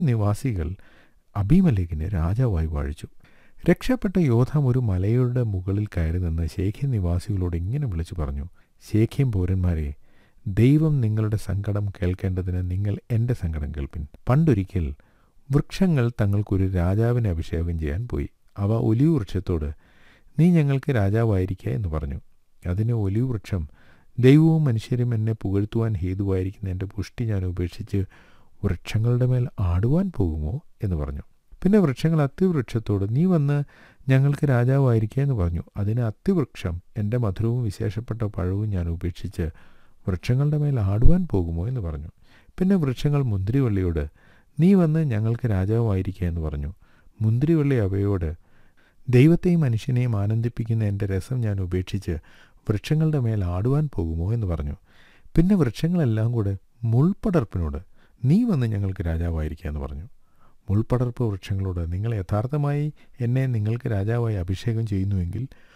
നിവാസികൾ അബീമലേക്കിനെ രാജാവായി വാഴിച്ചു രക്ഷപ്പെട്ട യോധാം ഒരു മലയുടെ മുകളിൽ കയറി നിന്ന് ശേഖ്യം നിവാസികളോട് ഇങ്ങനെ വിളിച്ചു പറഞ്ഞു ശേഖ്യം പൗരന്മാരെ ദൈവം നിങ്ങളുടെ സങ്കടം കേൾക്കേണ്ടതിന് നിങ്ങൾ എൻ്റെ സങ്കടം കേൾപ്പിൻ പണ്ടൊരിക്കൽ വൃക്ഷങ്ങൾ തങ്ങൾക്കൊരു രാജാവിനെ അഭിഷേകം ചെയ്യാൻ പോയി അവ ഒലിവ് വൃക്ഷത്തോട് നീ ഞങ്ങൾക്ക് രാജാവായിരിക്കുക എന്ന് പറഞ്ഞു അതിന് ഒലിവ് വൃക്ഷം ദൈവവും മനുഷ്യരും എന്നെ പുകഴ്ത്തുവാൻ ഹേതുവായിരിക്കുന്ന എൻ്റെ പുഷ്ടി ഞാൻ ഉപേക്ഷിച്ച് വൃക്ഷങ്ങളുടെ മേൽ ആടുവാൻ പോകുമോ എന്ന് പറഞ്ഞു പിന്നെ വൃക്ഷങ്ങൾ അത്തിവൃക്ഷത്തോട് നീ വന്ന് ഞങ്ങൾക്ക് രാജാവായിരിക്കുക എന്ന് പറഞ്ഞു അതിന് അത്തിവൃക്ഷം എൻ്റെ മധുരവും വിശേഷപ്പെട്ട പഴവും ഞാൻ ഉപേക്ഷിച്ച് വൃക്ഷങ്ങളുടെ മേൽ ആടുവാൻ പോകുമോ എന്ന് പറഞ്ഞു പിന്നെ വൃക്ഷങ്ങൾ മുന്തിരിവള്ളിയോട് നീ വന്ന് ഞങ്ങൾക്ക് രാജാവായിരിക്കുക എന്ന് പറഞ്ഞു മുന്തിരിവള്ളി അവയോട് ദൈവത്തെയും മനുഷ്യനെയും ആനന്ദിപ്പിക്കുന്ന എൻ്റെ രസം ഞാൻ ഉപേക്ഷിച്ച് വൃക്ഷങ്ങളുടെ മേൽ ആടുവാൻ പോകുമോ എന്ന് പറഞ്ഞു പിന്നെ വൃക്ഷങ്ങളെല്ലാം കൂടെ മുൾപടർപ്പിനോട് നീ വന്ന് ഞങ്ങൾക്ക് രാജാവായിരിക്കുക എന്ന് പറഞ്ഞു മുൾപടർപ്പ് വൃക്ഷങ്ങളോട് നിങ്ങൾ യഥാർത്ഥമായി എന്നെ നിങ്ങൾക്ക് രാജാവായി അഭിഷേകം ചെയ്യുന്നുവെങ്കിൽ